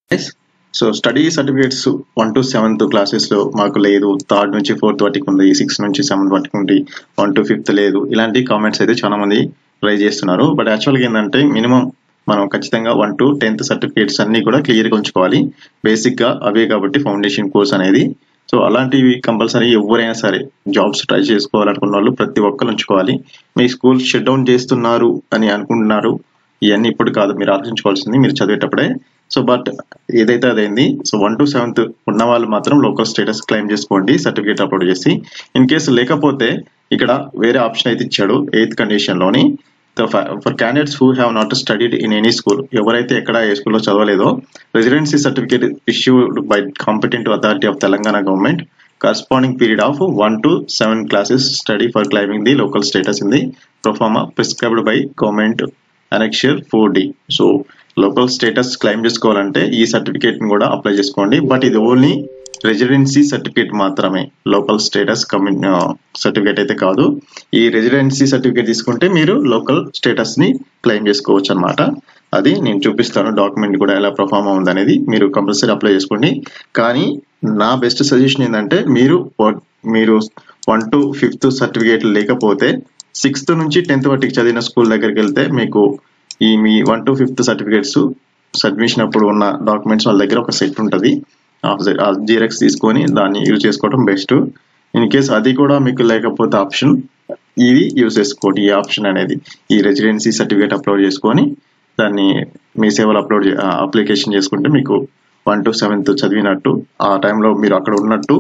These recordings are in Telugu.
so study certificates one two seventh క్లాసెస్లో మాకు లేదు థర్డ్ నుంచి ఫోర్త్ వరకు ఉంది సిక్స్త్ నుంచి సెవెంత్ వరకు ఉంది వన్ టు ఫిఫ్త్ లేదు ఇలాంటి కామెంట్స్ అయితే చాలా మంది రైజ్ చేస్తున్నారు బట్ యాక్చువల్గా ఏంటంటే మినిమం మనం ఖచ్చితంగా వన్ టు టెన్త్ సర్టిఫికేట్స్ అన్ని కూడా క్లియర్గా ఉంచుకోవాలి బేసిక్గా అవే కాబట్టి ఫౌండేషన్ కోర్స్ అనేది సో అలాంటివి కంపల్సరీ ఎవరైనా సరే జాబ్స్ ట్రై చేసుకోవాలనుకున్న వాళ్ళు ప్రతి ఒక్కరు ఉంచుకోవాలి మీ స్కూల్ షట్ డౌన్ చేస్తున్నారు అని అనుకుంటున్నారు ఇవన్నీ ఇప్పుడు కాదు మీరు ఆలోచించుకోవాల్సింది మీరు చదివేటప్పుడే సో బట్ ఏదైతే అదైంది సో వన్ టు సెవెంత్ ఉన్న వాళ్ళు మాత్రం లోకల్ స్టేటస్ క్లెయిమ్ చేసుకోండి సర్టిఫికేట్ అప్లోడ్ చేసి ఇన్ కేసు లేకపోతే ఇక్కడ వేరే ఆప్షన్ అయితే ఇచ్చాడు ఎయిత్ కండిషన్ లోని for candidates who have not studied in any school ఎవరైతే ఎక్కడ ఏ స్కూల్లో చదవలేదో residency certificate issued by competent authority of Telangana government corresponding period of one two seven classes study for claiming the local status in the proforma prescribed by government annexure four D so local status claim చేసుకోవాలంటే ఈ సర్టిఫికేట్ ని కూడా అప్లై చేసుకోండి బట్ ఇది ఓన్లీ రెసిడెన్సీ సర్టిఫికేట్ మాత్రమే లోకల్ స్టేటస్ కమ్యూన్ సర్టిఫికేట్ అయితే కాదు ఈ రెసిడెన్సీ సర్టిఫికేట్ తీసుకుంటే మీరు లోకల్ స్టేటస్ ని క్లెయిమ్ చేసుకోవచ్చు అనమాట అది నేను చూపిస్తాను డాక్యుమెంట్ కూడా ఎలా పర్ఫార్మ్ ఉంది అనేది మీరు కంపల్సరీ అప్లై చేసుకోండి కానీ నా బెస్ట్ సజెషన్ ఏంటంటే మీరు మీరు వన్ టు ఫిఫ్త్ సర్టిఫికేట్ లేకపోతే సిక్స్త్ నుంచి టెన్త్ వరకు చదివిన స్కూల్ దగ్గరికి వెళ్తే మీకు ఈ మీ one two fifth certificates submission అప్పుడు ఉన్న డాక్యుమెంట్స్ వాళ్ళ దగ్గర ఒక సెట్ ఉంటుంది ఆ జీరెక్స్ తీసుకొని దాన్ని యూజ్ చేసుకోవడం బెస్ట్ ఇన్ కేస్ అది కూడా మీకు లేకపోతే ఆప్షన్ ఇది యూజ్ చేసుకోండి ఈ ఆప్షన్ అనేది ఈ రెసిడెన్సీ సర్టిఫికేట్ అప్లోడ్ చేసుకొని దాన్ని మీ సేవలు అప్లోడ్ అప్లికేషన్ చేసుకుంటే మీకు వన్ టు సెవెంత్ చదివినట్టు ఆ టైంలో మీరు అక్కడ ఉన్నట్టు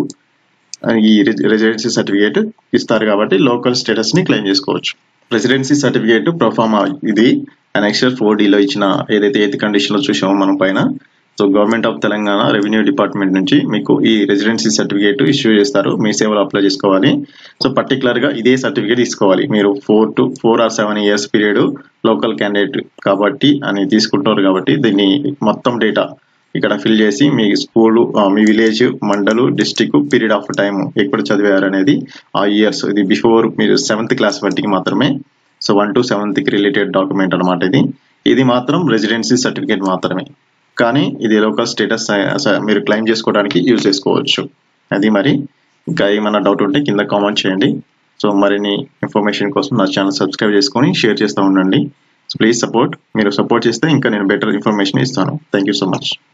ఈ రెసిడెన్సీ సర్టిఫికేట్ ఇస్తారు కాబట్టి లోకల్ స్టేటస్ ని క్లెయిమ్ చేసుకోవచ్చు రెసిడెన్సీ సర్టిఫికేట్ ప్రొఫార్మా ఇది అనెక్సర్ ఫోర్ డిలో ఇచ్చిన ఏదైతే ఎయిత్ కండిషన్ లో చూసామో మనం పైన so government of Telangana revenue department నుంచి మీకు ఈ రెసిడెన్సీ సర్టిఫికేట్ ఇష్యూ చేస్తారు మీ సేవలు అప్లై చేసుకోవాలి సో పర్టికులర్ గా ఇదే సర్టిఫికేట్ తీసుకోవాలి మీరు four to four or seven years period local candidate కాబట్టి అని తీసుకుంటారు కాబట్టి దీన్ని మొత్తం డేటా ఇక్కడ ఫిల్ చేసి మీ స్కూల్ మీ village mandal district period of time ఎక్కడ చదివారు అనేది ఆ ఇయర్స్ ఇది బిఫోర్ మీరు సెవెంత్ క్లాస్ వంటికి మాత్రమే సో వన్ టు సెవెంత్ కి రిలేటెడ్ డాక్యుమెంట్ అనమాట ఇది ఇది మాత్రం రెసిడెన్సీ సర్టిఫికేట్ మాత్రమే కానీ ఇది లోకల్ స్టేటస్ మీరు క్లెయిమ్ చేసుకోవడానికి యూజ్ చేసుకోవచ్చు అది మరి ఇంకా ఏమైనా డౌట్ ఉంటే కింద కామెంట్ చేయండి సో మరిన్ని ఇన్ఫర్మేషన్ కోసం నా ఛానల్ సబ్స్క్రైబ్ చేసుకొని షేర్ చేస్తూ ఉండండి ప్లీజ్ సపోర్ట్ మీరు సపోర్ట్ చేస్తే ఇంకా నేను బెటర్ ఇన్ఫర్మేషన్ ఇస్తాను థ్యాంక్ యూ సో మచ్